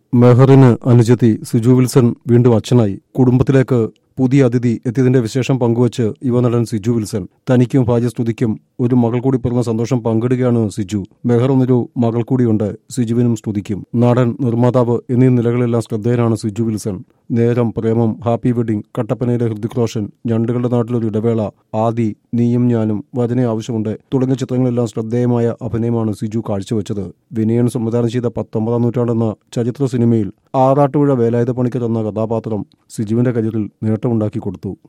മെഹറിന് അനുജത്തി Siju Wilson വീണ്ടും അച്ഛനായി കുടുംബത്തിലേക്ക് പുതിയ അതിഥി എത്തിയതിന്റെ വിശേഷം പങ്കുവച്ച് യുവനടൻ സിജു വിൽസൺ തനിക്കും ഭാര്യസ്തുതിക്കും ഒരു മകൾ കൂടി പിറന്ന സന്തോഷം പങ്കിടുകയാണ് സിജു മെഹർ എന്നൊരു മകൾ കൂടിയുണ്ട് സിജുവിനും സ്തുതിക്കും നടൻ നിർമ്മാതാവ് എന്നീ നിലകളിലെല്ലാം ശ്രദ്ധേയനാണ് Siju Wilson Neram Premam happy wedding കട്ടപ്പനയിലെ ഹൃതിക് റോഷൻ ഞണ്ടുകളുടെ നാട്ടിലൊരു ഇടവേള ആദി നീയും ഞാനും വചന ആവശ്യമുണ്ട് തുടങ്ങിയ ചിത്രങ്ങളെല്ലാം ശ്രദ്ധേയമായ അഭിനയമാണ് സിജു കാഴ്ചവെച്ചത് വിനയൻ സംവിധാനം ചെയ്ത പത്തൊമ്പതാം നൂറ്റാണ്ടെന്ന ചരിത്ര സിനിമയിൽ ആറാട്ടുപുഴ വേലായുധ പണിക്കർ എന്ന കഥാപാത്രം സിജുവിന്റെ കരിയറിൽ നേട്ടമുണ്ടാക്കി കൊടുത്തു